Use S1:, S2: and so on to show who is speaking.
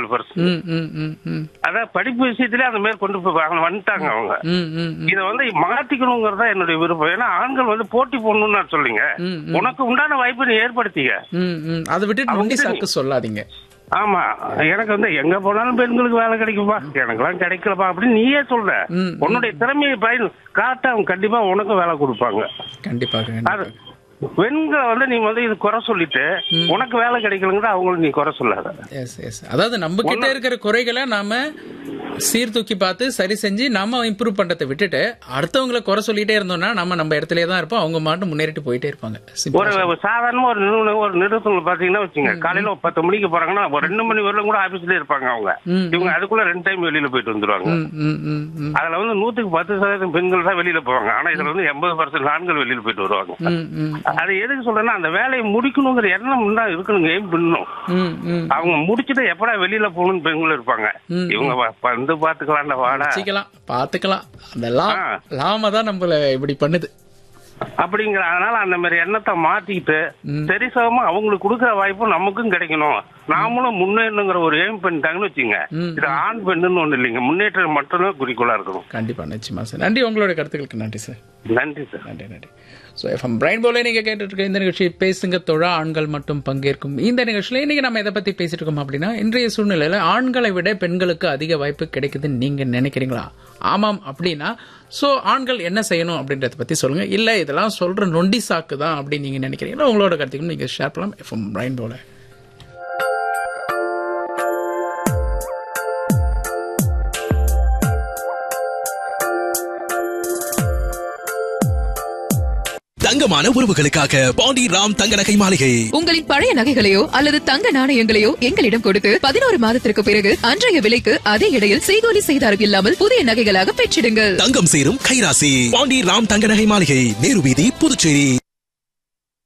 S1: ஏழு பர்சன்ட்
S2: ம் ம் ம் ம்
S1: அதான் படிப்பு விஷயத்திலே அந்த மாதிரி கொண்டு போய் அவங்க வந்துட்டாங்க அவங்க
S2: ம் ம் ம்
S1: இதை வந்து மாத்திக்கணுங்கிறது தான் என்னுடைய விருப்பம் ஏன்னா ஆண்கள் வந்து போட்டி போடணும்னு நான் சொல்லுங்க
S2: ம்,
S1: உனக்கு உண்டான வாய்ப்பை நீ ஏற்படுத்திக்க
S2: ம் ம் அதை விட்டுட்டு நொண்டி சாக்கு சொல்லாதீங்க
S1: ஆமா எனக்கு வந்து எங்க போனாலும் பெண்களுக்கு வேலை கிடைக்கும்பா எனக்கெல்லாம் கிடைக்கலப்பா அப்படின்னு நீயே சொல்ற
S2: ம்,
S1: உன்னுடைய திறமையை பயன் காட்ட அவங்க கண்டிப்பா உனக்கு வேலை கொடுப்பாங்க
S2: கண்டிப்பாக
S1: அது
S2: கண்டிப்பாக
S1: பெண்களை வந்து நீ வந்து இது குறை சொல்லிட்டு உனக்கு வேலை கிடைக்கலங்கிற அவங்களுக்கு நீ குறை சொல்லாத
S2: எஸ் எஸ் அதாவது நம்ம கிட்ட இருக்கிற குறைகளை நாம சீர்தூக்கி பார்த்து சரி செஞ்சு நாம இம்ப்ரூவ் பண்றதை விட்டுட்டு அடுத்தவங்களை குறை சொல்லிட்டே இருந்தோம்னா நம்ம நம்ம இடத்துலயே தான் இருப்போம் அவங்க மாட்டும் முன்னேறிட்டு போயிட்டே இருப்பாங்க Simple.
S1: ஒரு ஒரு சாதாரணமா ஒரு நிறுவனம் ஒரு நிறுவனத்துல பாத்தீங்கன்னா வச்சுங்க காலையில ஒரு பத்து மணிக்கு போறாங்கன்னா ஒரு ரெண்டு மணி வரலும் கூட ஆபீஸ்ல இருப்பாங்க அவங்க
S2: ம்.
S1: இவங்க அதுக்குள்ள ரெண்டு டைம் வெளியில போயிட்டு வந்துருவாங்க
S2: ம், ம், ம், ம்.
S1: அதுல வந்து நூத்துக்கு பத்து சதவீதம் பெண்கள் தான் வெளியில போவாங்க ஆனா இதுல வந்து எண்பது பர்சன்ட் ஆண்கள் வெளியில போயிட்டு வருவாங்க
S2: ம், ம்,
S1: அது எதுக்கு சொல்றேன்னா அந்த வேலையை முடிக்கணுங்கிற எண்ணம் தான் இருக்கணுங்க எய்ம் பண்ணணும்
S2: ம், ம்.
S1: அவங்க முடிச்சுட்டு எப்படா வெளியில போகணும்னு பெண்கள் இருப்பாங்க
S2: ம்.
S1: இவங்க வ- வந்து பாத்துக்கலாம்டா வாடா
S2: வச்சுக்கலாம் பாத்துக்கலாம் அந்த லா
S1: ஆ.
S2: லாம தான் நம்மள இப்படி பண்ணுது
S1: அப்படிங்கிற அதனால அந்த மாதிரி எண்ணத்தை மாத்திக்கிட்டு சரிசமமா அவங்களுக்கு கொடுக்குற வாய்ப்பும் நமக்கும் கிடைக்கணும் நாமளும் முன்னேறணுங்கிற ஒரு எய்ம் பண்ணிட்டாங்கன்னு வச்சுங்க
S2: ம்.
S1: இது ஆண் பெண்ணுன்னு ஒண்ணு இல்லைங்க முன்னேற்றம் மட்டும்தான் குறிக்கோளா இருக்கணும்
S2: கண்டிப்பா நிச்சயமா சார் நன்றி உங்களோட கருத்துக்களுக்கு நன்றி சார்
S1: நன்றி சார்
S2: நன்றி நன்றி ஸோ எஃப்எம் பிரைன் போல நீங்க கேட்டுட்டு இருக்க இந்த நிகழ்ச்சி பேசுங்க தொழா ஆண்கள் மட்டும் பங்கேற்கும் இந்த நிகழ்ச்சியில இன்னைக்கு நம்ம எதை பத்தி பேசிட்டு இருக்கோம் அப்படின்னா இன்றைய சூழ்நிலையில ஆண்களை விட பெண்களுக்கு அதிக வாய்ப்பு கிடைக்குதுன்னு நீங்க நினைக்கிறீங்களா ஆமாம் அப்படின்னா சோ ஆண்கள் என்ன செய்யணும் அப்படின்றத பத்தி சொல்லுங்க இல்ல இதெல்லாம் சொல்ற நொண்டி சாக்கு தான் அப்படின்னு நீங்க நினைக்கிறீங்களா உங்களோட கருத்துக்கும் நீங்க ஷேர் பண்ணலாம் எஃப்எம் பிரைன் போல
S3: தங்கமான உறவுகளுக்காக பாண்டி ராம் தங்க நகை மாளிகை
S4: உங்களின் பழைய நகைகளையோ அல்லது தங்க நாணயங்களையோ எங்களிடம் கொடுத்து பதினோரு மாதத்திற்கு பிறகு அன்றைய விலைக்கு அதே இடையில் செய்கூலி செய்தாரம் இல்லாமல் புதிய நகைகளாக பெற்றிடுங்கள்
S3: தங்கம் சேரும் கைராசி பாண்டி ராம் தங்க நகை மாளிகை நேரு வீதி புதுச்சேரி